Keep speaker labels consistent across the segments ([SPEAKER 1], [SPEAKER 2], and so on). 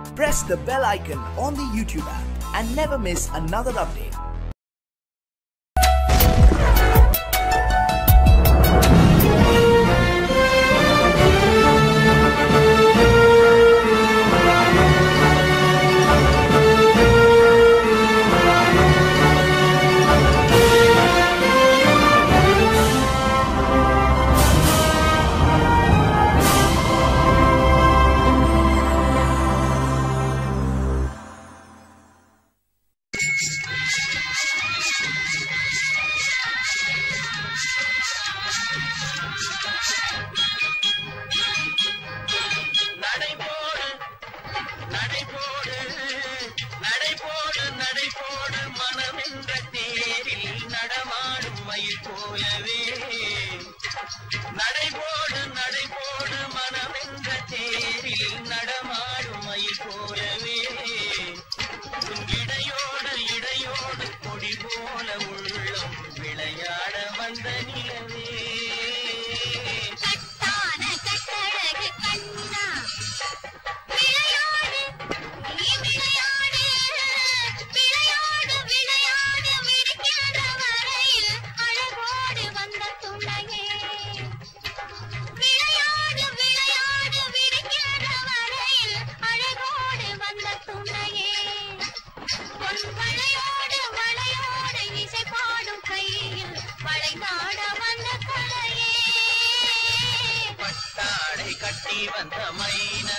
[SPEAKER 1] Press the bell icon on the YouTube app and never miss another update.
[SPEAKER 2] நடைபோடு நடைபோடு நடைபோடு நடைபோடு மனமென்ற தேரில் நடமாடும் மயில் போலவே நடைபோடு நடைபோடு மனமென்ற தேரில் நடமாடும் மயில் போலவே உன் இடையோடு இடையோடு கொடி போல உள்ளம் விளையாட வந்த நிலவே
[SPEAKER 3] கட்டான கட்டழகு கண்ணா விளையாடு நீ விளையாடு விளையாடு விளையாடு விடுக்கிற வரையில் அழகோடு வந்த துணையே விளையாடு விளையாடு விடுக்கிற வரையில் அழகோடு வந்த துணையே பொன் வளையோடு வளையோடு இசை பாடும் கையில் வளைநாட வந்த கலையே
[SPEAKER 2] பட்டாடை கட்டி வந்த மைனா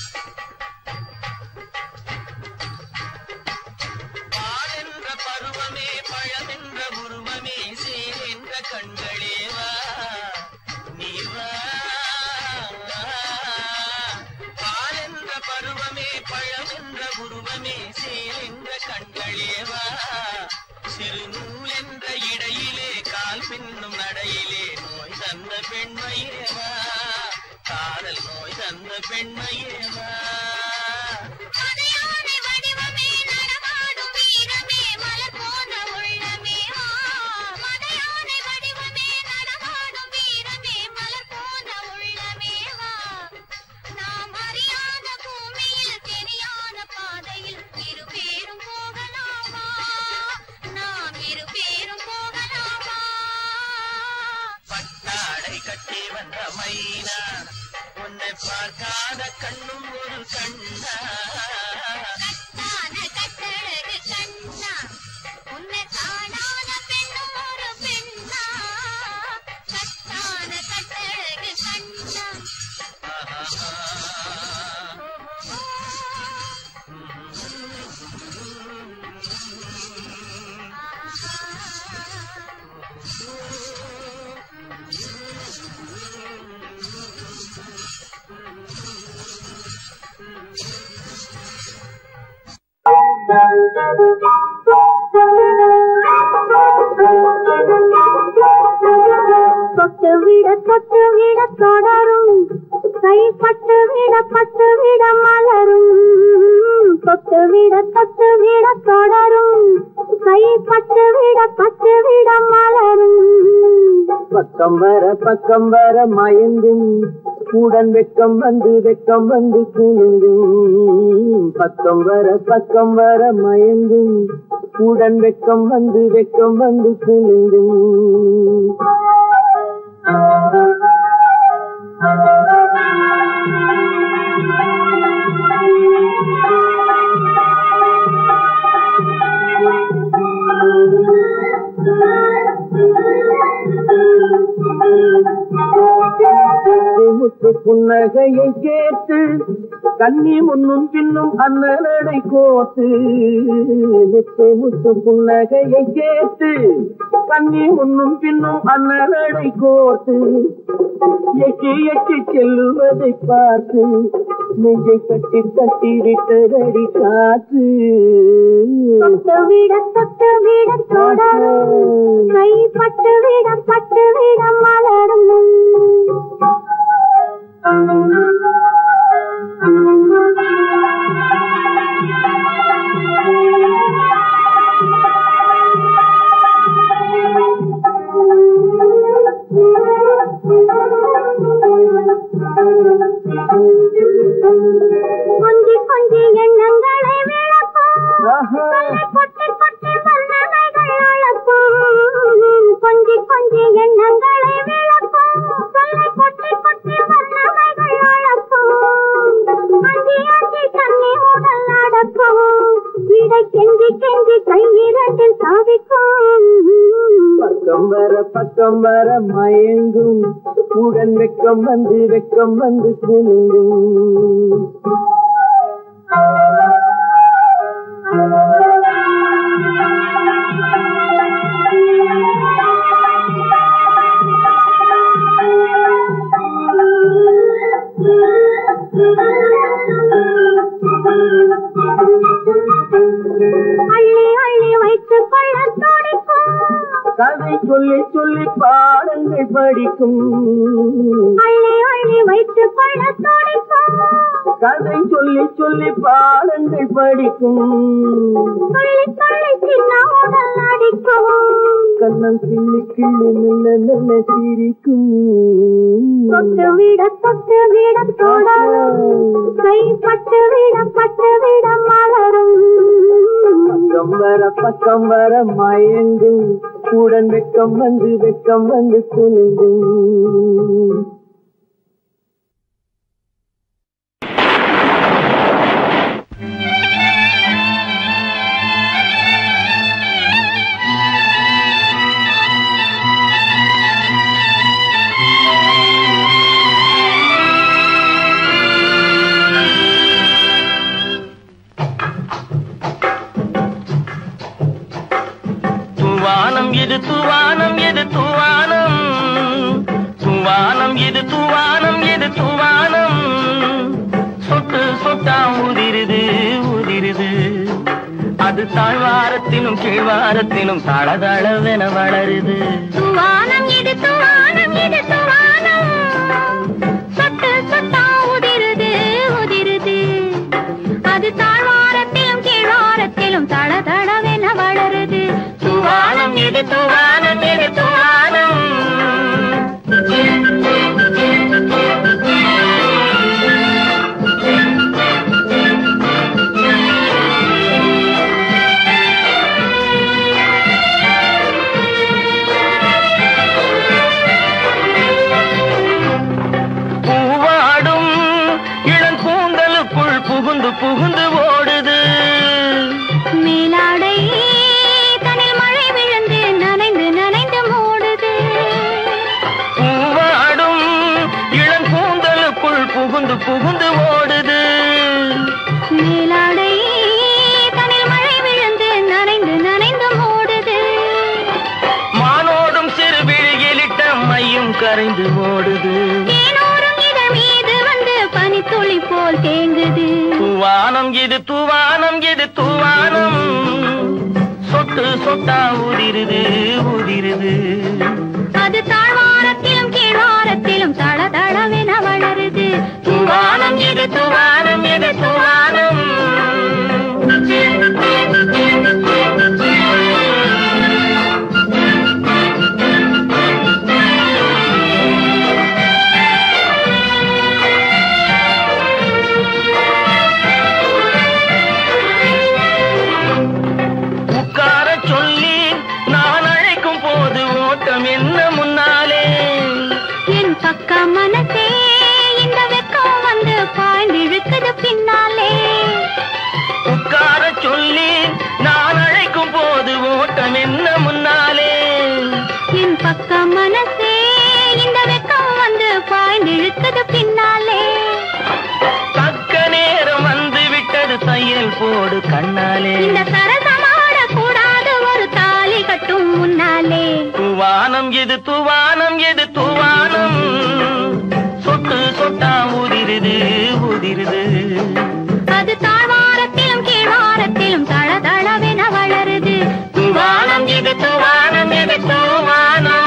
[SPEAKER 2] பாலென்ற பருவமே பழமென்ற உருவமே சேரென்ற கண்களே வா நீ வா பாலென்ற பருவமே பழமென்ற உருவமே சேரென்ற கண்களே வா சிறு நூல் என்ற இடையிலே கால் பின்னும் நடையிலே நோய் தந்த பெண்மையே வா காதல் நோய் தந்த பெண்மையே வா
[SPEAKER 3] மதையானை வடிவமே நடமாடும் வீரமே மலர் போன்ற உள்ளமே வா மதையானை வடிவமே நடமாடும் வீரமே மலர் போன்ற உள்ளமே வா நாம் அறியாத பூமியில் தெரியாத பாதையில் இரு பேரும் போகலாமா நாம் இரு பேரும் போகலாமா
[SPEAKER 2] பட்டாடை கட்டி வந்த மைனா உன்னை பார்க்காத கண்ணும் ஒரு கண்ணா
[SPEAKER 3] கட்டான கட்டழகு கண்ணா உன்னை காணாத பெண்ணும் ஒரு பெண்ணா கட்டான கட்டழகு கண்ணா
[SPEAKER 4] தொட்டு விட தொட்டு விட தொடரும் கைப்பட்டு விட பட்டு விட மலரும் தொட்டு விட தொட்டு விட தொடரும் கைப்பட்டு விட பட்டு விட மலரும்
[SPEAKER 5] பக்கம் வர பக்கம் வர மயங்கும் உடன் வெக்கம் வந்து வெக்கம் வந்து குலுங்கும் பக்கம் வர பக்கம் வர மயங்கும் உடன் வெக்கம் வந்து வெக்கம் வந்து குலுங்கும் முத்து புன்னகையை கேட்டு கண்ணி முன்னும் பின்னும் அண்ணனடை கோத்து முத்து முத்து புன்னகையை கேட்டு கண்ணி முன்னும் பின்னும் அண்ணனடை கோத்து எட்டி எட்டி செல்லுவதை பார்த்து நெஞ்சை கட்டி கட்டி விட்டதடி காத்து
[SPEAKER 4] தொட்டு விட தொட்டு விட தொடரும் கைப்பட்டு விட பட்டு விட மலரும் கொஞ்சி கொஞ்சி
[SPEAKER 5] ஆஹா
[SPEAKER 4] கொட்டி கொட்டி வண்ணமைகள் அழப்பும் கொஞ்சி கொஞ்சி எண்ணங்களை விளக்கும் சொல்லை கொட்டி கொட்டி வண்ணமைகள் அழப்பும் அஞ்சி அஞ்சி தண்ணி உடல் அடக்கும் இடை கெஞ்சி கெஞ்சி கையிரண்டில் சாதிக்கும்
[SPEAKER 5] பக்கம் வர பக்கம் வர மயங்கும் உடன் வெக்கம் வந்து வெக்கம் வந்து குலுங்கும்
[SPEAKER 4] அள்ளி அள்ளி வைத்துக் கொள்ள துடிக்கும்
[SPEAKER 5] கதை சொல்லி சொல்லி பாடங்கள் படிக்கும்
[SPEAKER 4] அள்ளி அள்ளி வைத்துக் கொள்ள துடிக்கும்
[SPEAKER 5] கதை சொல்லி சொல்லி பாடங்கள் படிக்கும்
[SPEAKER 4] துள்ளி துள்ளி சின்ன உடல் அடிக்கும்
[SPEAKER 5] கண்ணம் கிள்ளி கிள்ளி மெல்ல மெல்ல சிரிக்கும்
[SPEAKER 4] தொட்டு விட தொட்டு விட தொடரும் கை பட்டு விட பட்டு விட மலரும்
[SPEAKER 5] பக்கம் வர பக்கம் வர மயங்கும் உடன் வெக்கம் வந்து வெக்கம் வந்து குலுங்கும்
[SPEAKER 2] தூவானம் இது தூவானம் இது தூவானம் தூவானம் இது தூவானம் இது தூவானம் சொட்டு சொட்டா உதிருது உதிருது அது தாழ்வாரத்திலும் கீழ்வாரத்திலும் தளதளவென வளருது
[SPEAKER 4] துவானம் இது துவானம் இது துவானம் சொட்டு சொட்டா உதிருது உதிருது அது தாழ்வாரத்திலும் கீழ்வாரத்திலும் தள தளவென வளருது
[SPEAKER 2] தூவானம் இது தூவானம் இது தூவானம் பூவாடும் இளங்கூந்தலுக்குள் புகுந்து புகுந்து ஓடுது
[SPEAKER 4] மேலாடை தனில் மழை விழுந்து நனைந்து நனைந்து மூடுது
[SPEAKER 2] பூவாடும் இளங்கூந்தலுக்குள் புகுந்து புகுந்து ஓடுது
[SPEAKER 4] மேலாடை தனில் மழை விழுந்து நனைந்து நனைந்து மூடுது
[SPEAKER 2] மானோடும் சிறு விழியிலிட்ட மையும் கரைந்து ஓடுது
[SPEAKER 4] தேனோரும் இதழ் மீது வந்து பனித்துளி போல் தேங்குது
[SPEAKER 2] தூவானம் இது தூவானம் இது தூவானம் சொட்டு சொட்டா உதிருது உதிருது
[SPEAKER 4] அது தாழ்வாரத்திலும் கீழ்வாரத்திலும் தள தளவென வளருது
[SPEAKER 2] தூவானம் இது தூவானம் இது தூவானம் உட்கார சொல்லி நான் அழைக்கும் போது ஓட்டம் என்ன முன்னாலே
[SPEAKER 4] என் பக்க மனசே இந்த வெக்கம் வந்து பாய்ந்திழுக்குது பின்னாலே
[SPEAKER 2] உட்கார சொல்லி நான் அழைக்கும் போது ஓட்டம் என்ன முன்னாலே
[SPEAKER 4] என் பக்க மனசே இந்த வெக்கம் வந்து பாய்ந்திழுக்குது பின்னாலே
[SPEAKER 2] தக்க நேரம் வந்து விட்டது தையல் போடு கண்ணாலே
[SPEAKER 4] இந்த சரசமாட கூடாது ஒரு தாலி கட்டும் முன்னாலே
[SPEAKER 2] தூவானம் எது தூவானம் எது தூவானம் சொட்டு சொட்டா உதிருது உதிருது
[SPEAKER 4] அது தாழ்வாரத்திலும் கீழ்வாரத்திலும் தள தளவென வளருது
[SPEAKER 2] தூவானம் எது தூவானம் எது தூவானம்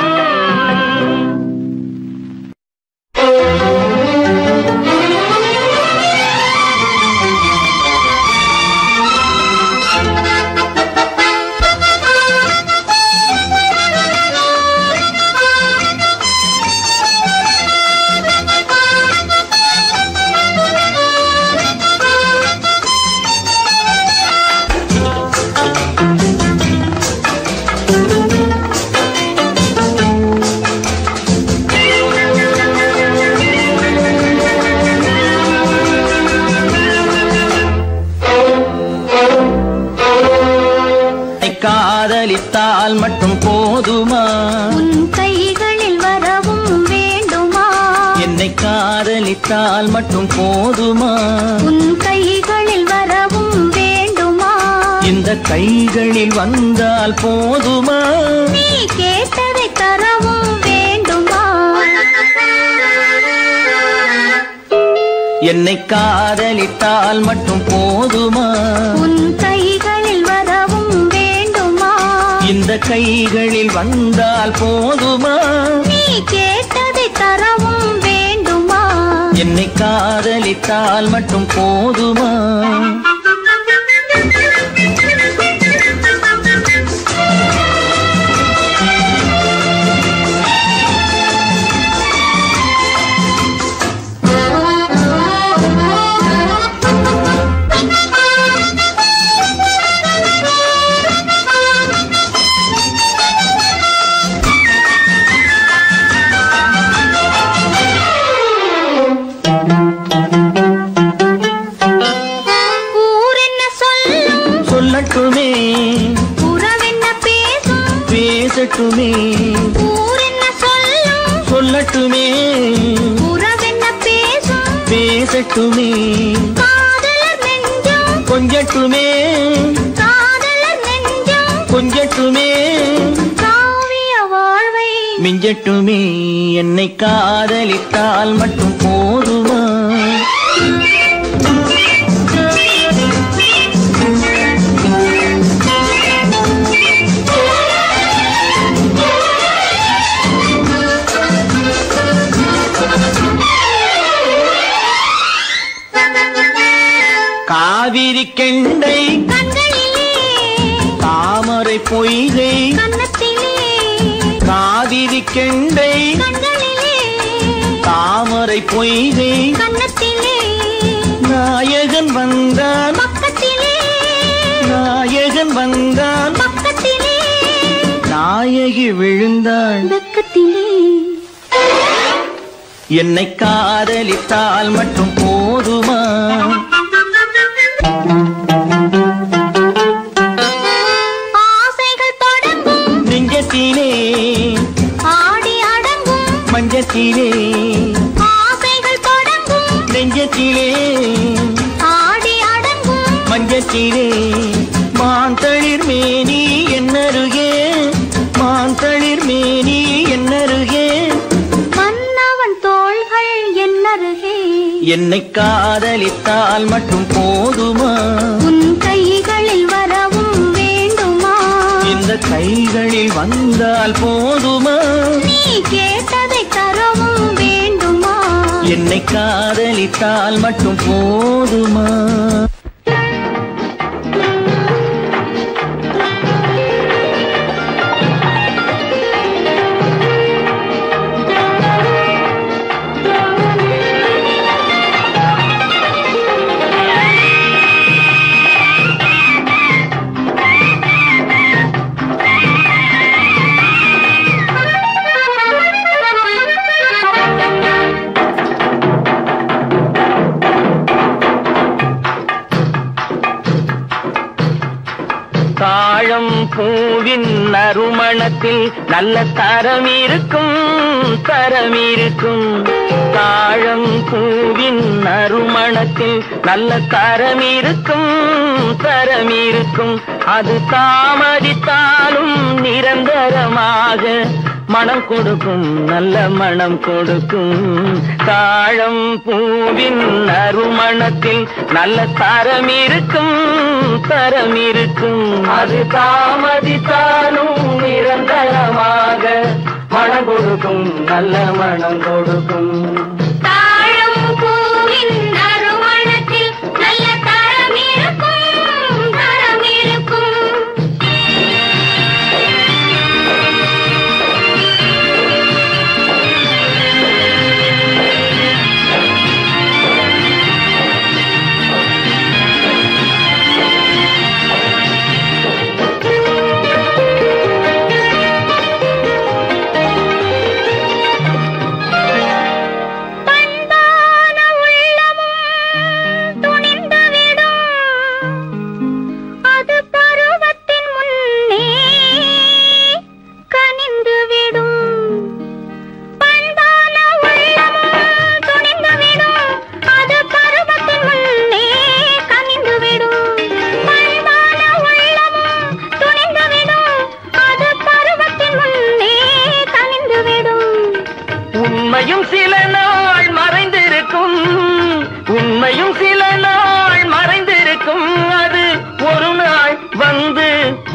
[SPEAKER 4] Thank you.
[SPEAKER 6] காதலித்தால் மட்டும் போதுமா
[SPEAKER 4] உன் கைகளில் வரவும் வேண்டுமா
[SPEAKER 6] என்னை காதலித்தால் மட்டும் போதுமா
[SPEAKER 4] உன் கைகளில் வரவும் வேண்டுமா
[SPEAKER 6] இந்த கைகளில் வந்தால் போதுமா
[SPEAKER 4] நீ கேட்டதை தரவும் வேண்டுமா
[SPEAKER 6] என்னை காதலித்தால் மட்டும் போதுமா
[SPEAKER 4] உன் கைகளில் வரவும் வேண்டுமா
[SPEAKER 6] இந்த கைகளில் வந்தால் போதுமா
[SPEAKER 4] நீ கேட்டதை தரவும் வேண்டுமா
[SPEAKER 6] என்னை காதலித்தால் மட்டும் போதுமா
[SPEAKER 4] ஊர் என்ன சொல்லும்
[SPEAKER 6] சொல்லட்டுமே
[SPEAKER 4] உறவென்ன பேசும்
[SPEAKER 6] பேசட்டுமே
[SPEAKER 4] ஊர் என்ன சொல்லும்
[SPEAKER 6] சொல்லட்டுமே
[SPEAKER 4] உறவென்ன பேசும்
[SPEAKER 6] பேசட்டுமே
[SPEAKER 4] காதலர் நெஞ்சம்
[SPEAKER 6] கொஞ்சட்டுமே
[SPEAKER 4] காதலர் நெஞ்சம்
[SPEAKER 6] கொஞ்சட்டுமே
[SPEAKER 4] காவிய வாழ்வை
[SPEAKER 6] மிஞ்சட்டுமே என்னை காதலித்தால் மட்டும் போதுமா காவிரி கெண்டை
[SPEAKER 4] கண்களிலே
[SPEAKER 6] தாமரை பொய்கை
[SPEAKER 4] கன்னத்திலே
[SPEAKER 6] காவிரி கெண்டை
[SPEAKER 4] கண்களிலே
[SPEAKER 6] தாமரை பொய்கை
[SPEAKER 4] கன்னத்திலே
[SPEAKER 6] நாயகன் வந்தான்
[SPEAKER 4] பக்கத்திலே
[SPEAKER 6] நாயகன் வந்தான்
[SPEAKER 4] பக்கத்திலே
[SPEAKER 6] நாயகி விழுந்தாள்
[SPEAKER 4] வெக்கத்திலே
[SPEAKER 6] என்னை காதலித்தால் மட்டும் போதுமா
[SPEAKER 4] ஆசைகள் தொடங்கும்
[SPEAKER 6] நெஞ்சத்திலே
[SPEAKER 4] ஆடி அடங்கும்
[SPEAKER 6] மஞ்சத்திலே
[SPEAKER 4] ஆசைகள் தொடங்கும்
[SPEAKER 6] நெஞ்சத்திலே
[SPEAKER 4] ஆடி அடங்கும்
[SPEAKER 6] மஞ்சத்திலே மாந்தளிர் மேனி என்னருகே மாந்தளிர் மேனி என்னருகே
[SPEAKER 4] மன்னவன் தோள்கள் என்னருகே
[SPEAKER 6] என்னை காதலித்தால் மட்டும் போதுமா
[SPEAKER 4] உன் கைகளில் வரவும் வேண்டுமா
[SPEAKER 6] இந்த கைகளில் வந்தால் போதுமா
[SPEAKER 4] நீ கேட்டதை தரவும் வேண்டுமா
[SPEAKER 6] என்னை காதலித்தால் மட்டும் போதுமா தாழம் பூவின் நறுமணத்தில் நல்ல தரம் இருக்கும் தரம் இருக்கும் தாழம் பூவின் நறுமணத்தில் நல்ல தரம் இருக்கும் தரம் இருக்கும் அது தாமதித்தாலும் நிரந்தரமாக மனம் கொடுக்கும் நல்ல மனம் கொடுக்கும் தாழம் பூவின் நறுமணத்தில் நல்ல தரம் இருக்கும் தரம் இருக்கும் அது தாமதித்தாலும் நிரந்தரமாக மனம் கொடுக்கும் நல்ல மனம் கொடுக்கும்
[SPEAKER 4] தாழம் பூவின் நறுமணத்தில் நல்ல தரம் இருக்கும் தரம் இருக்கும்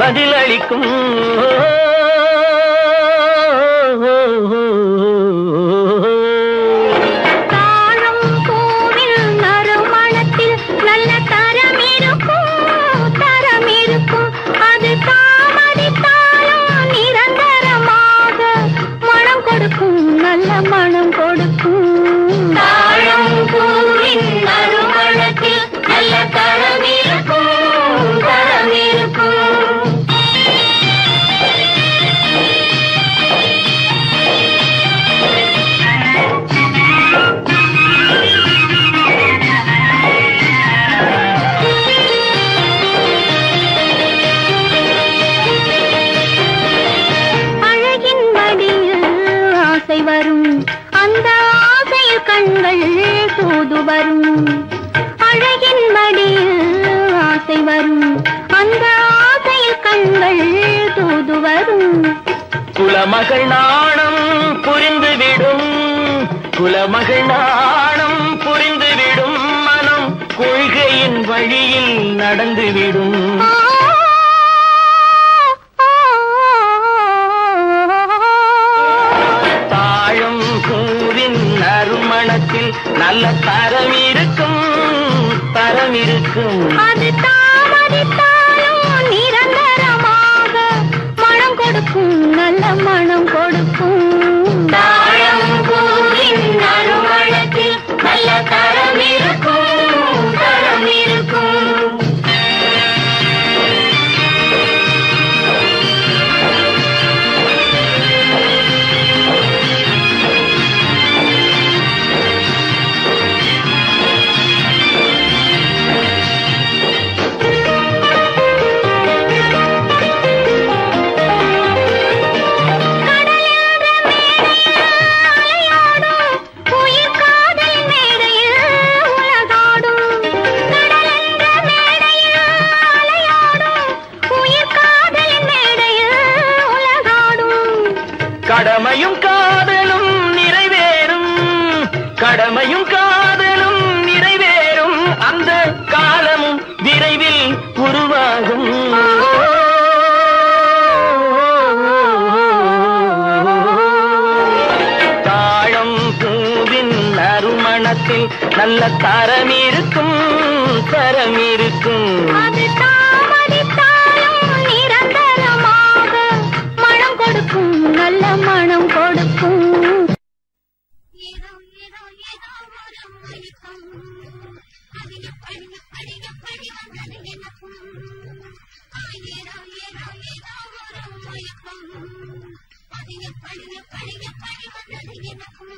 [SPEAKER 6] பதிலளிக்கும்
[SPEAKER 4] தாழம் பூவில் நறுமணத்தில் நல்ல தரம் இருக்கும் தரம் இருக்கும் அது தாமதித்தாலும் நிரந்தரமாக மனம் கொடுக்கும் நல்ல மனம் கொடுக்கும் தாழம் பூவின் நறுமணத்தில் நல்ல தரம் இருக்கும் தரம் இருக்கும் அழகின் மடியில் ஆசை வரும் அந்த ஆசையில் கண்கள் தூது வரும் அழகின் மடியில் ஆசை வரும் அந்த ஆசையில் கண்கள் தூது வரும்
[SPEAKER 6] குலமகள் நாணம் புரிந்துவிடும் குலமகள் நாணம் புரிந்துவிடும் மனம் கொள்கையின் வழியில் நடந்துவிடும் தாழும் பூவின் நறுமணத்தில் நல்ல தரம் இருக்கும் தரம் இருக்கும்
[SPEAKER 4] அது தாமதித்தாலும் நிரந்தரமாக மனம் கொடுக்கும் நல்ல மனம் கொடுக்கும் தாழம் பூவின் நறுமணத்தில் நல்ல தரம் இருக்கும் தரம் இருக்கும் உயிர் காதல் மேடையில் உலகாடும் கடலென்ற மேடையில் அலையாடும் உயிர் காதல் மேடையில் உலகாடும்
[SPEAKER 6] கடமையும் காதலும் நிறைவேறும் கடமையும் காதலும் நிறைவேறும் அந்த காலமும் விரைவில் உருவாகும் தாழம் பூவின் நறுமணத்தில் நல்ல தரம் இருக்கும் தரம் இருக்கும்
[SPEAKER 4] அது தாமதித்தாலும் நிரந்தரமாக மனம் கொடுக்கும் நல்ல மனம் கொடுக்கும் ஏதோ ஏதோ ஏதோ ஒரு மயக்கம் அது எப்படி எப்படி எப்படி வந்தது எனக்கும் ஆ, ஏதோ ஏதோ ஏதோ ஒரு மயக்கம் அது எப்படி எப்படி எப்படி வந்தது எனக்கும்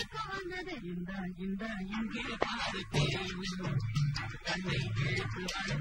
[SPEAKER 6] இந்த இந்த இங்கே பாரு தெரியும் கண்ணை இழுத்து அழைத்து என்ன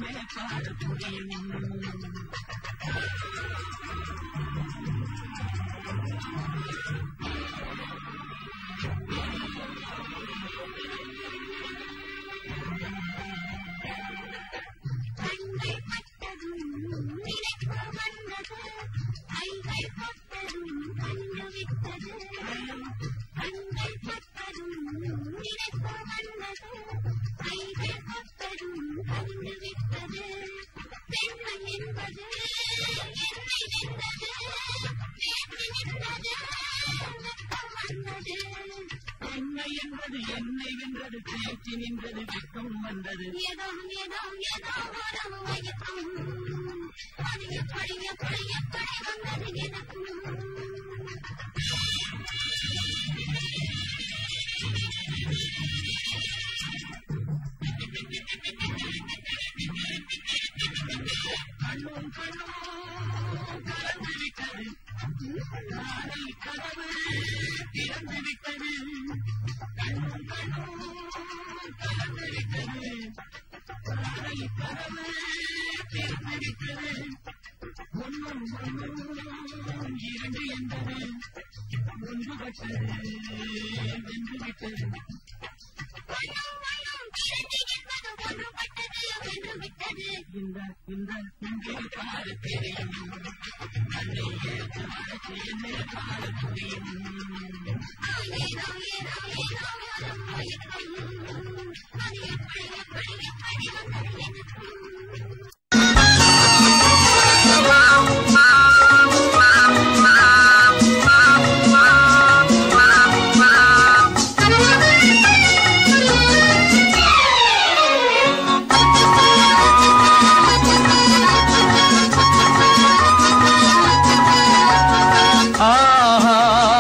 [SPEAKER 6] ஆஹா,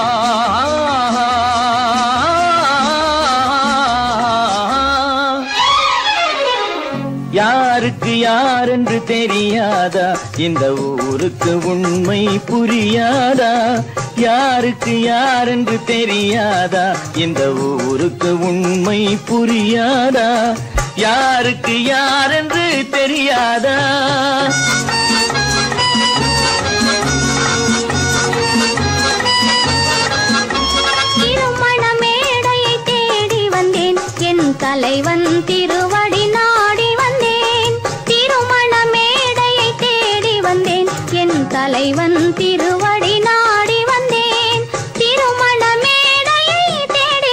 [SPEAKER 6] யாருக்கு யாரென்று தெரியாதா இந்த ஊருக்கு உண்மை புரியாதா யாருக்கு யாரென்று தெரியாதா இந்த ஊருக்கு உண்மை புரியாதா யாருக்கு யாரென்று தெரியாதா
[SPEAKER 4] திருமண மேடையை தேடி வந்தேன் என் தலைவன் திருவடி நாடி வந்தேன் திருமண மேடையை தேடி வந்தேன் என் தலைவன் திருவடி நாடி வந்தேன் திருமண மேடையை தேடி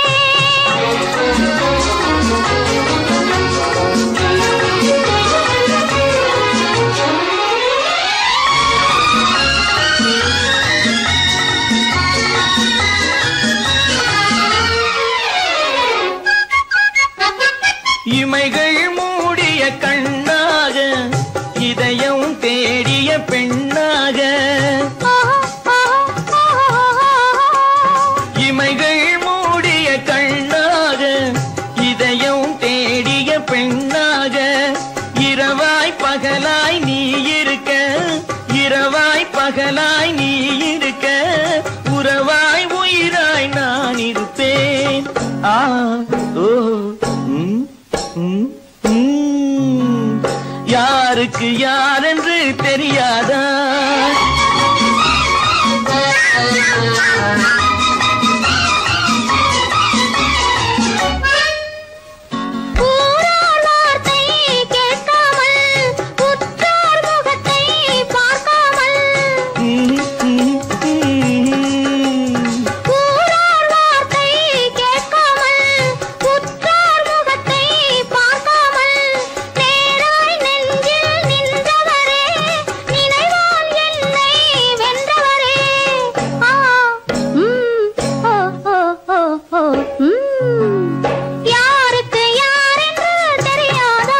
[SPEAKER 6] இமைகள் மூடிய கண்ணாக இதயம் தேடிய பெண்ணாக இமைகள் மூடிய கண்ணாக இதயம் தேடிய பெண்ணாக இரவாய் பகலாய் நீ இருக்க இரவாய் பகலாய் நீ இருக்க உறவாய் உயிராய் நான் இருப்பேன் ஆ ஓ ம், ம், ம். யாருக்கு யாரென்று தெரியாதா
[SPEAKER 4] ஊரார் வார்த்தை கேட்காமல் உற்றார் முகத்தை பார்க்காமல்
[SPEAKER 6] ம், ம், ம்.
[SPEAKER 4] ஊரார் வார்த்தை கேட்காமல் உற்றார் முகத்தை பார்க்காமல் நேராய் நெஞ்சில் நின்றவரே நினைவால் என்னை வென்றவரே ஆ ம் ஓ ஓ ஓ ஓ ம் யாருக்கு யாரென்று தெரியாதா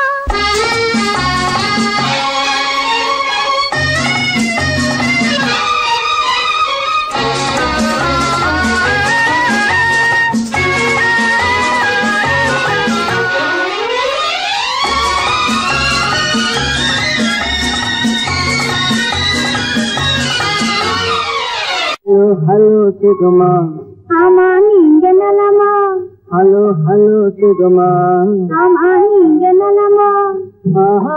[SPEAKER 5] ஹலோ ஹலோ கேக்குமா
[SPEAKER 4] ஆமா நீங்க நலமா
[SPEAKER 5] ஹலோ ஹலோ கேக்குமா
[SPEAKER 4] ஆமா நீங்க நலமா
[SPEAKER 5] ஆஹா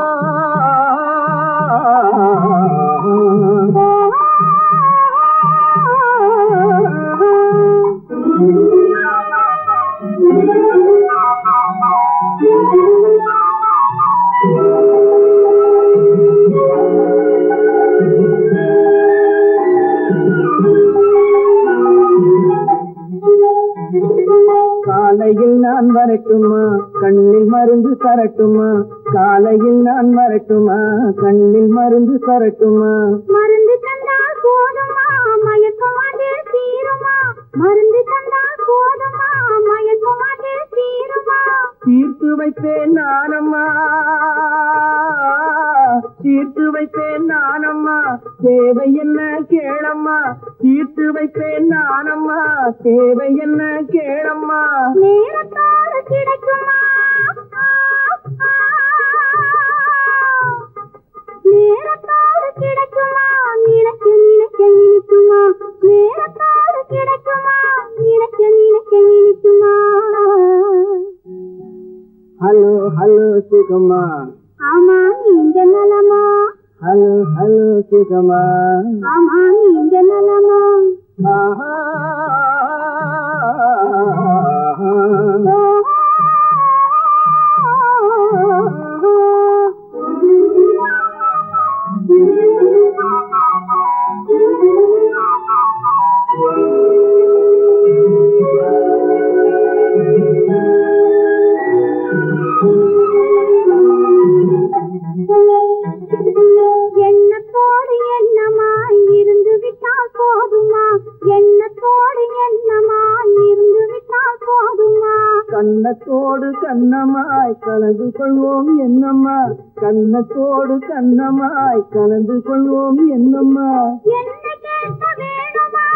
[SPEAKER 5] காலையில் நான் வரட்டுமா கண்ணில் மருந்து தரட்டுமா காலையில் நான் வரட்டுமா கண்ணில் மருந்து தரட்டுமா
[SPEAKER 4] மருந்து தந்தால் போதுமா மயக்கம் அது தீருமா மருந்து தந்தால் போதுமா மயக்கம் அது தீருமா
[SPEAKER 5] தீர்த்து வைத்தேன் நானம்மா தீர்த்து வைத்தேன் நானம்மா தேவை என்ன கேளம்மா தீர்த்து வைத்தேன் நானம்மா தேவை என்ன கேளம்மா
[SPEAKER 4] நேரத்தோடு கிடைக்குமா நேரத்தோடு கிடைக்குமா நினைக்க நினைக்க இனிக்குமா நேரத்தோடு கிடைக்குமா நினைக்க நினைக்க இனிக்குமா
[SPEAKER 5] ஹலோ ஹலோ சுகமா
[SPEAKER 4] ஆமா நீங்க நலமா
[SPEAKER 5] ஹலோ ஹலோ சுகமா
[SPEAKER 4] ஆமா நீங்க நலமா
[SPEAKER 5] ஆஹா
[SPEAKER 4] எண்ணத்தோடு எண்ணமாய் இருந்து விட்டால் போதுமா எண்ணத்தோடு எண்ணமாய் இருந்து விட்டால் போதுமா
[SPEAKER 5] கண்ணத்தோடு கண்ணமாய் கலந்து கொள்வோம் என்னம்மா கண்ணத்தோடு கண்ணமாய் கலந்து கொள்வோம் என்னம்மா
[SPEAKER 4] என்ன கேட்க வேணுமா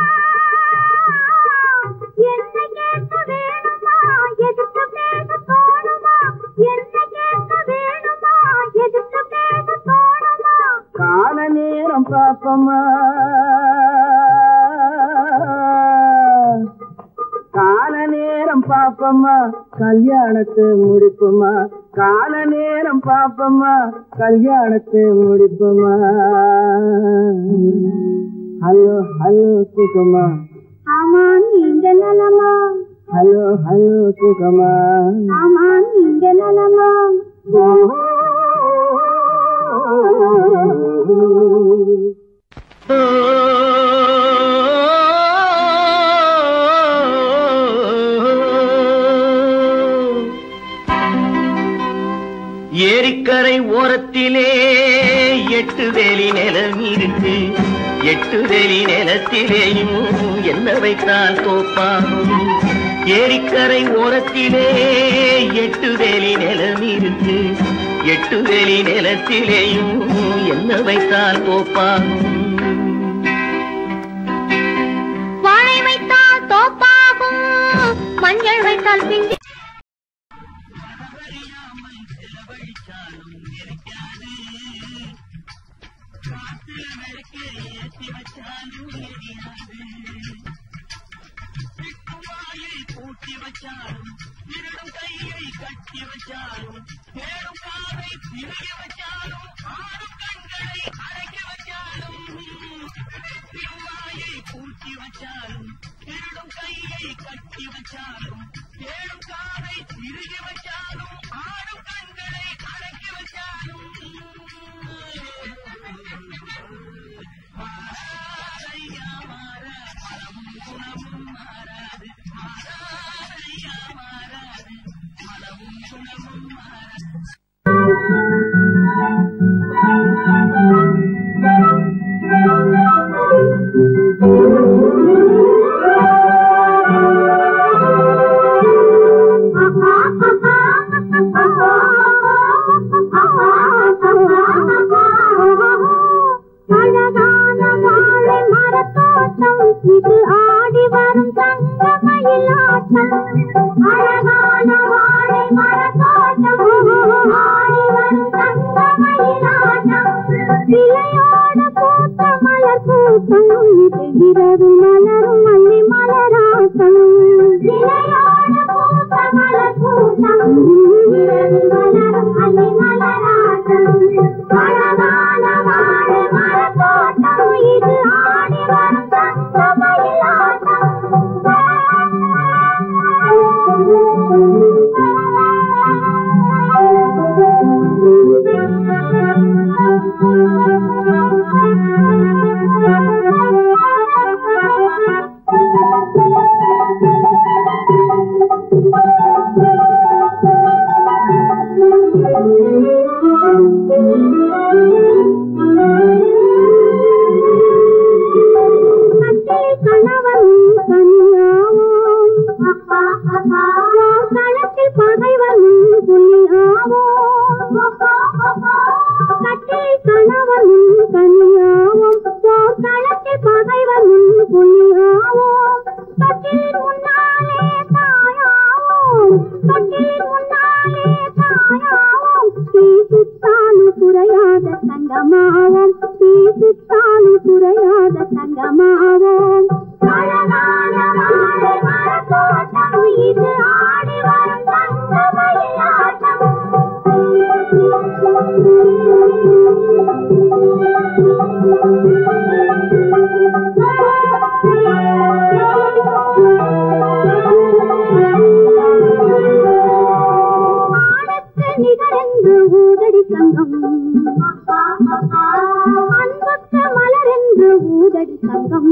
[SPEAKER 4] என்ன கேட்க வேணுமா எதுக்கு பேச தோணுமா என்ன கேட்க வேணுமா எதுக்கு பேச தோணுமா
[SPEAKER 5] கால நேரம் பாப்பமா கால நேரம் பாப்பம்மா கல்யாணத்தை முடிப்புமா கால நேரம் பாப்பம்மா கல்யாணத்தை முடிப்புமா ஹலோ ஹலோ சுகமா
[SPEAKER 4] ஆமா நீங்க நலமா
[SPEAKER 5] ஹலோ ஹலோ சுகமா
[SPEAKER 4] ஆமா நீங்க நலமா
[SPEAKER 6] ஏரிக்கரை ஓரத்திலே எட்டு வேலி நிலம் இருக்கு எட்டு வேலி நிலத்திலேயும் என்ன வைத்தால் தோப்பாகும் ஏரிக்கரை ஓரத்திலே எட்டு வேலி நிலம் இருக்கு எட்டு வேலி நிலத்திலேயும் என்ன வைத்தால் தோப்பாகும்
[SPEAKER 4] வாழை வைத்தால் தோப்பாகும் மஞ்சள் வைத்தால் பிஞ்சு அழகான வாழை மரத்தோட்டம் இது ஆடி வரும் தங்க மயிலாட்டம் அழகான வாழை மரத்தோட்டம் ஆடி வரும் தங்க மயிலாட்டம் இலையோடு பூத்த மலர் கூட்டம் இது இரவு மலரும் மல்லி மலராட்டம் இலையோடு பூத்த மலர் கூட்டம் இரவு மலரும் மல்லி மலராட்டம் கட்டில் கணவன் தனியாவோம் களத்தில் பகைவன் புலியாவோம் கட்டில் கணவன் தனியாவோம் களத்தில் பகைவன் புலியாவோம் தொட்டில் முன்னாலே தாயாவோம் தொட்டில் முன்னாலே தாயாவோம் தீ சுத்தாலும் குறையாத தங்கமாவோம் தீ சுத்தாலும் குறையாத தங்கமாவோம் அழகான வாழை மரத்தோட்டம் இது ஆடி வரும் தங்கமயிலாட்டம் ஆடத்து நிகரென்று ஊதடி சங்கம் அன்புக்கு மலரென்று ஊதடி சங்கம்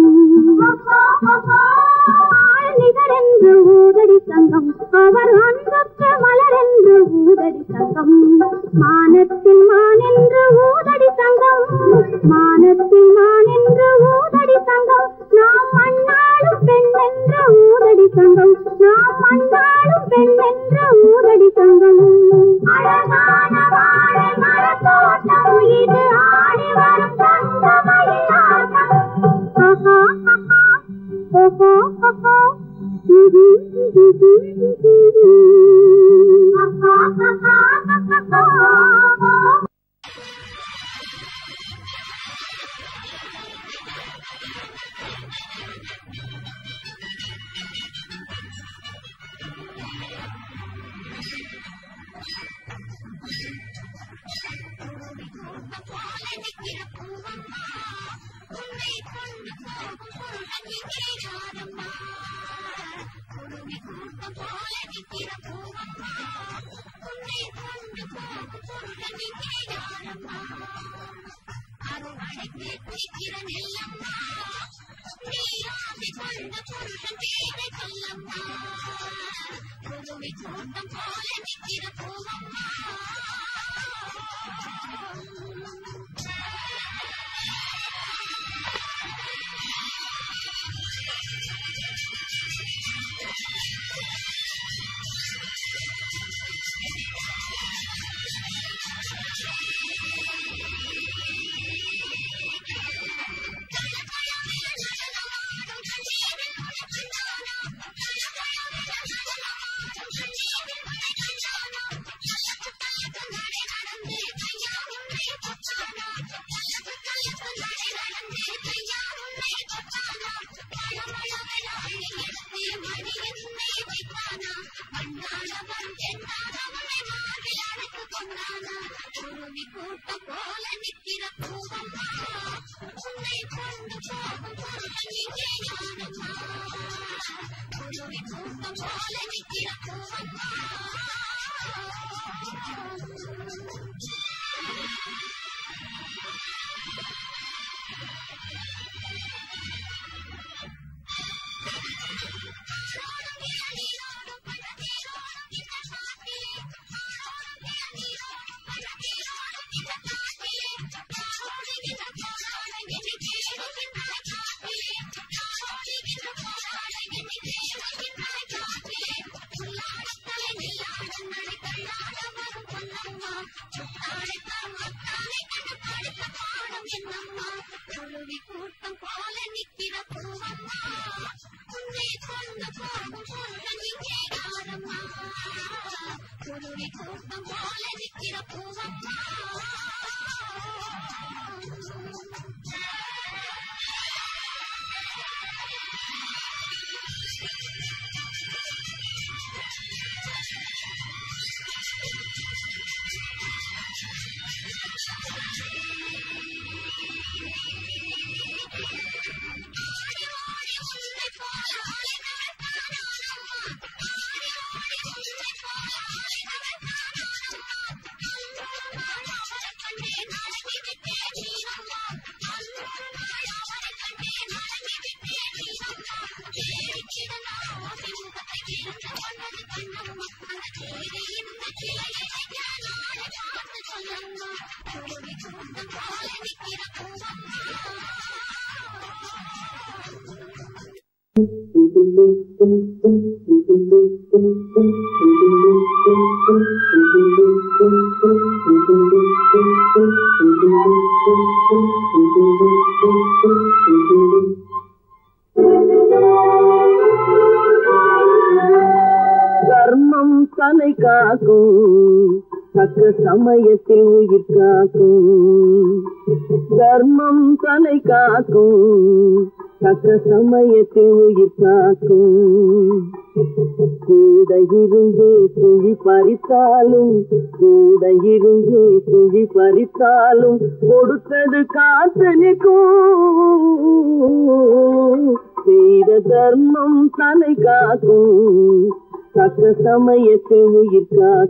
[SPEAKER 4] ஆள் நிகரென்று ஊதடி சங்கம் அவர் அன்புக்கு மலரென்று ஊதடி சங்கம் மானத்தில் மானென்று ஊதடி சங்கம் மானத்தில் மானென்று ஊதடி சங்கம் நாம் மண்ணாளும் பெண் என்ற ஊதடி சங்கம் நாம் மண்ணாளும் பெண் என்ற ஊதடி சங்கம் அழகான வாழை மரத்தோட்டம் இது ஆடி வரும் தங்கமயிலாட்டம் ஆஹா ஆஹா ஓஹோ ஓஹோ இது இது இது ஆஹா ஆஹா ஆஹா
[SPEAKER 3] பாலம்மா குருவி கூட்டம் போல நிற்கிற பூவம்மா
[SPEAKER 5] தர்மம் தலை காக்கும் தக்க சமயத்தில் உயிர் காக்கும் தர்மம் தலை காக்கும் தக்க சமயத்தில் உயிர் காக்கும் கூட இருந்தே குழி பறித்தாலும் கூட இருந்தே குழி பறித்தாலும் கொடுத்தது காத்து நிற்கும் செய்த தர்மம் தலை காக்கும் தக்க சமயத்தை உயிர்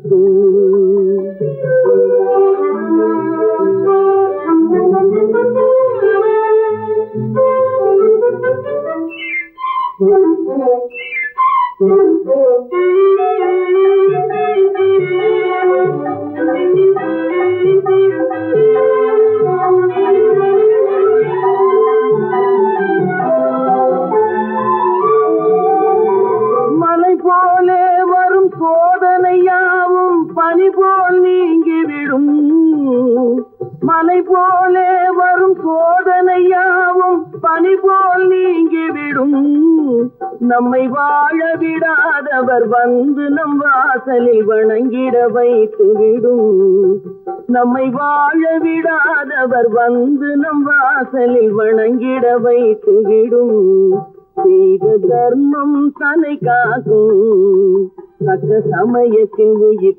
[SPEAKER 5] மலை போலே வரும் சோதனையாவும் பனி போல் நீங்கிவிடும் மலை போலே வரும் சோதனையாவும் பனி போல் நீங்கிவிடும் நம்மை வாழ விடாதவர் வந்து நம் வாசலில் வணங்கிட வைத்து விடும் நம்மை வாழ விடாதவர் வந்து நம் வாசலில் வணங்கிட வைத்து விடும் செய்த தர்மம் தலை காக்கும் தக்க சமயத்தில் உயிர்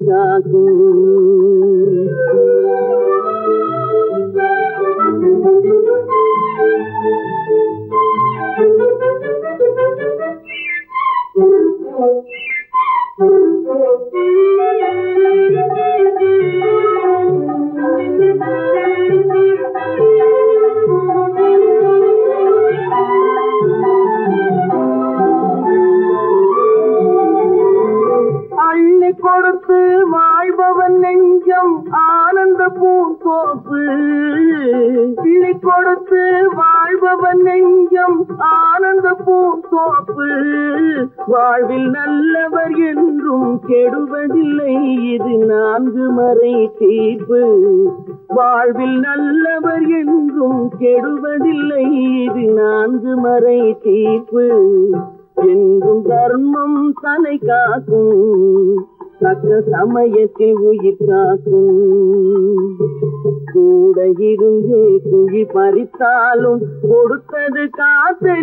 [SPEAKER 5] அள்ளி கொடுத்து வாழ்பவன் நெஞ்சம் ஆனந்த பூந்தோப்பு கிள்ளி கொடுத்து வாழ்பவன் நெஞ்சம் ஆனந்த பூந்தோப்பு வாழ்வில் நல்லவர் என்றும் கெடுவதில்லை இது நான்கு மறை தீர்ப்பு வாழ்வில் நல்லவர் என்றும் கெடுவதில்லை இது நான்கு மறை தீர்ப்பு என்றும் தர்மம் தலை காக்கும் தக்க சமயத்தில் உயிர் காக்கும் கூட இருந்தே குழி பறித்தாலும் கொடுத்தது காத்து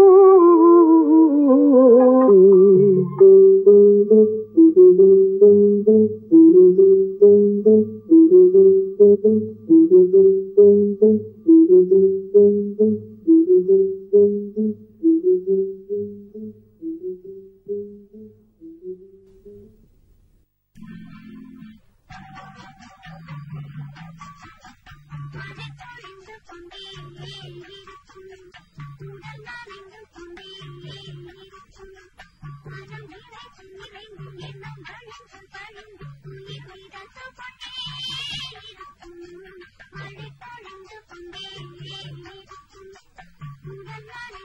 [SPEAKER 3] மனத்தொழிந்து கொண்டே இருக்கும் உடல் நனைந்து கொண்டே இருக்கும் மனம் நிறைந்து நிறைந்து எண்ணம் வழிந்து வழிந்து உயிர் மிதந்து கொண்டே இருக்கும் மழை பொழிந்து கொண்டே இருக்கும் உடல் நனைந்து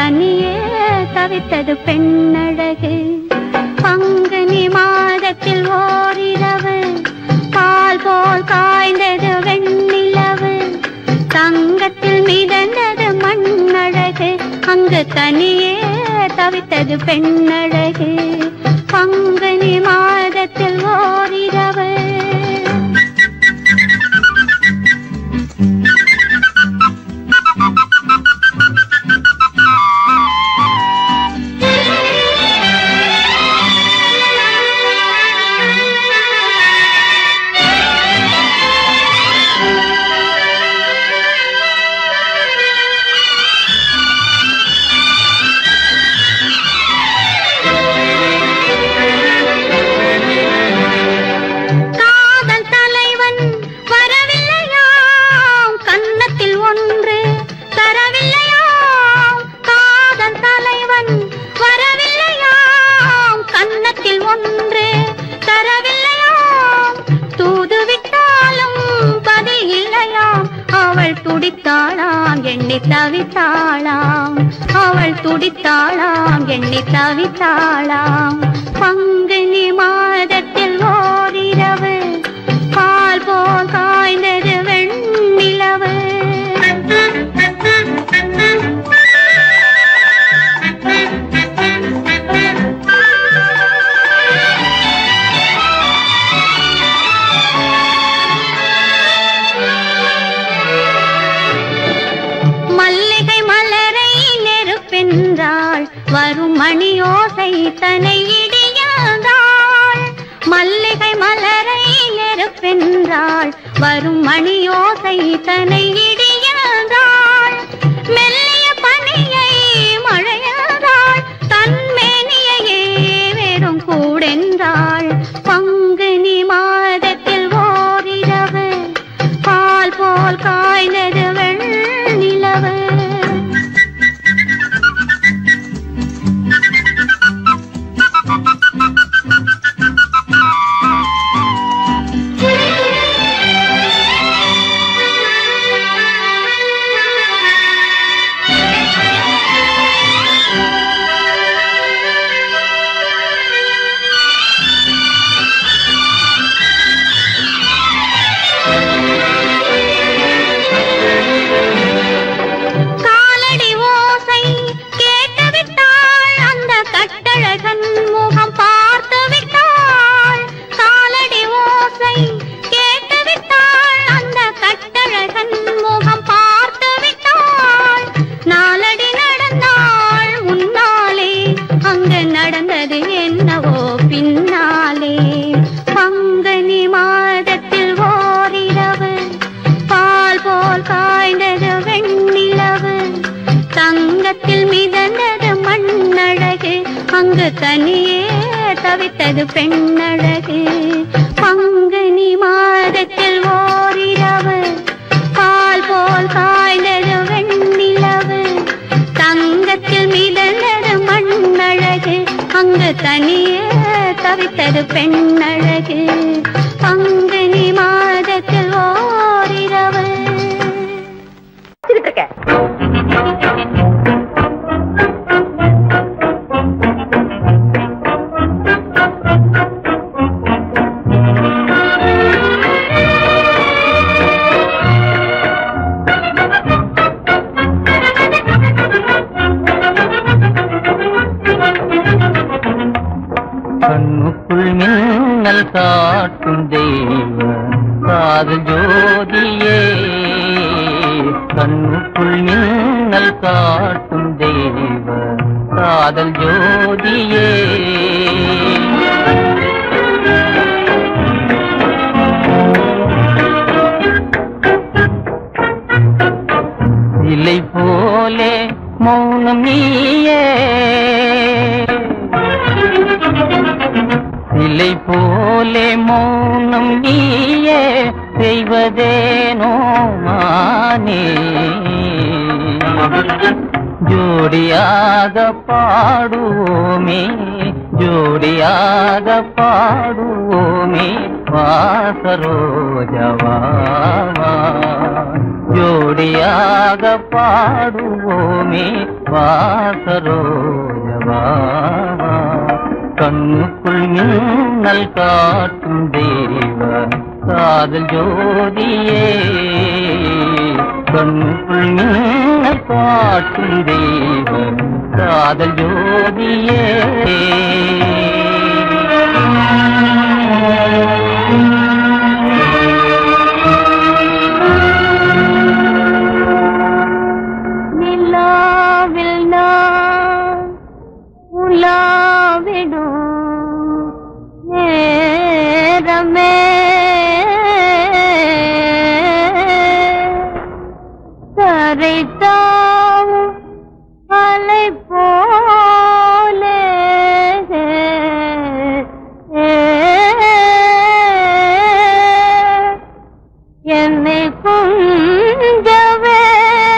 [SPEAKER 4] தனியே தவித்தது பெண்ணழகு பங்குனி மாதத்தில் ஓரிரவு பால் போல் காய்ந்தது வெண்ணிலவு தங்கத்தில் மிதந்தது மண்ணழகு அங்கு தனியே தவித்தது பெண்ணழகு பங்குனி மாதத்தில் ஓரிரவு காதல் தலைவன் வரவில்லையாம் கன்னத்தில் ஒன்று தரவில்லையாம் காதல் தலைவன் வரவில்லையாம் கன்னத்தில் ஒன்று தரவில்லையாம் தூது விட்டாலும் பதில் இல்லையாம் அவள் துடித்தாளாம் எண்ணி தவித்தாளாம் அவள் துடித்தாளாம் எண்ணி தவித்தாளாம் பங்குனி மாதத்தில் ஓரிரவு பால் போல் காய்ந்தது வெண்ணிலவு மல்லிகை மலரை நெருப்பென்றாள் வரும் மணியோசை தனை இடியாதாள் மல்லிகை மலரை நெருப்பென்றாள் வரும் மணியோசை தனை இடியாதாள் மெல்லிய பனியை மழையாதாள் தன்மேனியையே வெறும் கூடென்றாள் பங்குனி மாதத்தில் ஓரிரவு பால் போல் காய்ந்தது வெண்ணிலவு காலடி ஓசை கேட்டுவிட்டாள் அந்த கட்டழகன் முகம் பார்த்து விட்டாள் காலடி ஓசை கேட்டுவிட்டாள் அந்த கட்டழகன் முகம் பார்த்து விட்டாள் நாலடி நடந்தாள் முன்னாலே அங்கு நடந்தது என்னவோ பின்னாலே பங்குனி மாதத்தில் ஓரிரவு பால் போல் காய்ந்தது வெண்ணிலவு தங்கத்தில் மிதந்தது மண்ணழகு அங்கு தனியே தவித்தது பெண்ணழகு பங்குனி மாதத்தில் ஓரிரவு பால் போல் காய்ந்தது வெண்ணிலவு தங்கத்தில் மிதந்தது மண்ணழகு அங்கு தனியே தவித்தது பெண்ணழகு பங்குனி மாதத்தில் ஓரிரவு
[SPEAKER 6] கண்ணுக்குள் மின்னல் காட்டும் தெய்வ காதல் ஜோதியே கண்ணுக்குள் மின்னல் காட்டும் தெய்வ காதல் ஜோதியே இலை போலே மௌனம் நீயே இலை போலே மௌனம் நீயே செய்வதேனோ மானே ஜோடியாக பாடுவோமே ஜோடியாக பாடுவோமே வாசரோஜவா ஜோடியாக பாடுவோமே வாசரோஜவா கண்ணுக்குள் மின்னல் காட்டும் தேவ காதல் ஜோதியே கண்ணுக்குள் மின்னல் காட்டும் தேவ காதல் ஜோதியே
[SPEAKER 4] நிலாவில் நான் உலாவிடும் நேரமே கரைத்தாவும் அலை போலே என்னை கொஞ்சவே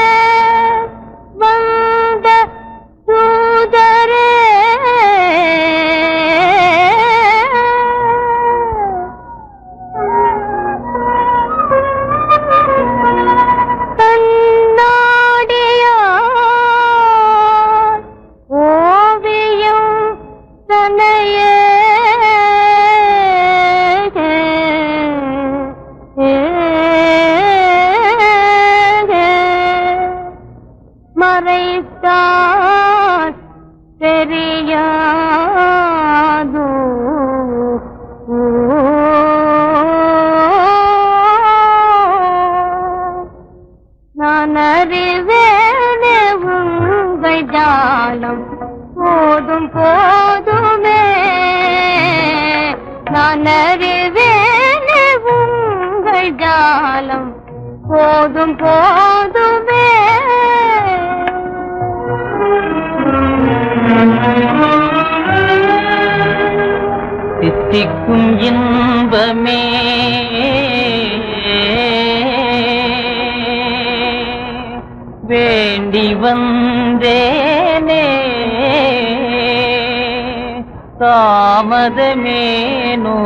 [SPEAKER 4] வந்த தூதரே கண்ணாடியார் ஓவியம் தனையே மறைத்தான் தெரியாதோ நான் அறிவேனே உங்கள் ஜாலம் போதும் போதுமே நான் அறிவேனே உங்கள் ஜாலம் போதும் போதுமே
[SPEAKER 6] சித்திக்கும் இன்பமே வேண்டி வந்தேனே தாமதமேனோ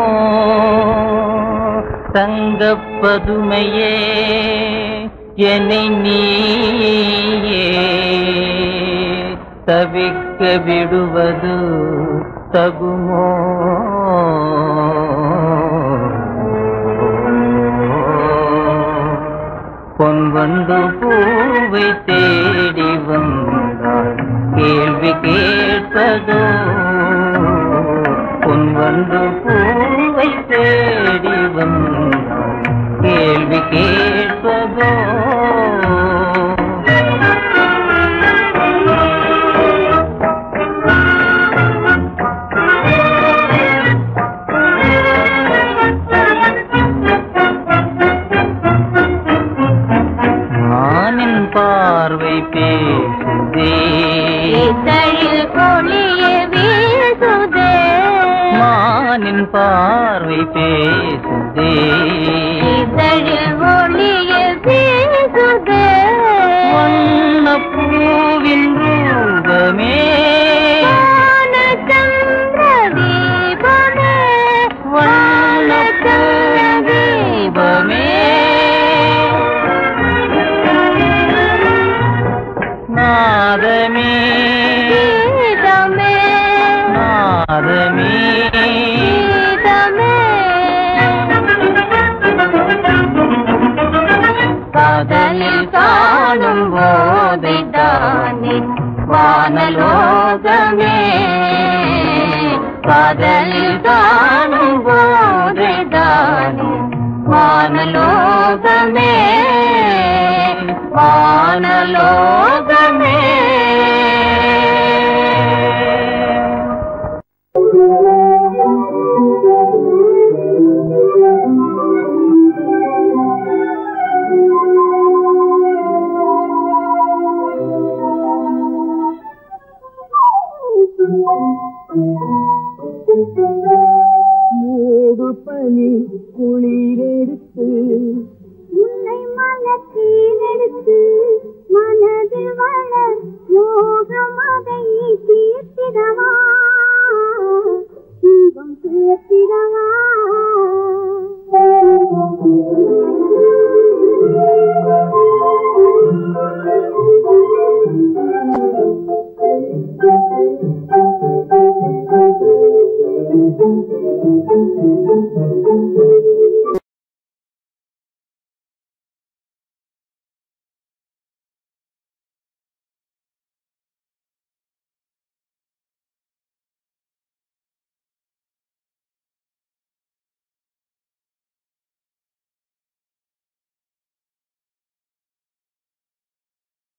[SPEAKER 6] தங்கப்பதுமையே என்னை நீயே தவிக்க விடுவது தகுமோ பொன் வந்து பூவை தேடி வந்தாள் கேள்வி கேட்பதோ பொன் வந்து பூவை தேடி வந்தாள் கேள்வி கேட்பதோ மானின் பார்வை பேசுதே
[SPEAKER 4] இதழில் ஒளிய வீசுதே
[SPEAKER 6] மானின் பார்வை பேசுதே
[SPEAKER 4] இதழில் ஒளிய வீசுதே
[SPEAKER 6] வண்ணப் பூவின் ரூபமே
[SPEAKER 4] வானச்சந்திர தீபமே வானச்சந்திர தீபமே
[SPEAKER 6] நாதமே
[SPEAKER 4] கீதமே
[SPEAKER 6] நாதமே
[SPEAKER 4] கீதமே காதலில் காணும் போதைதானே வானலோகமே காதலில் காணும் போதைதானே வானலோகமே வானலோகமே
[SPEAKER 5] மூடு பனி குளிரெடுத்து
[SPEAKER 3] உன்னை மனத்தில் எடுத்து மனதில் வளர் மோகம் அதை தீர்த்திடவா இன்பம் சேர்த்திடவா
[SPEAKER 5] ஆ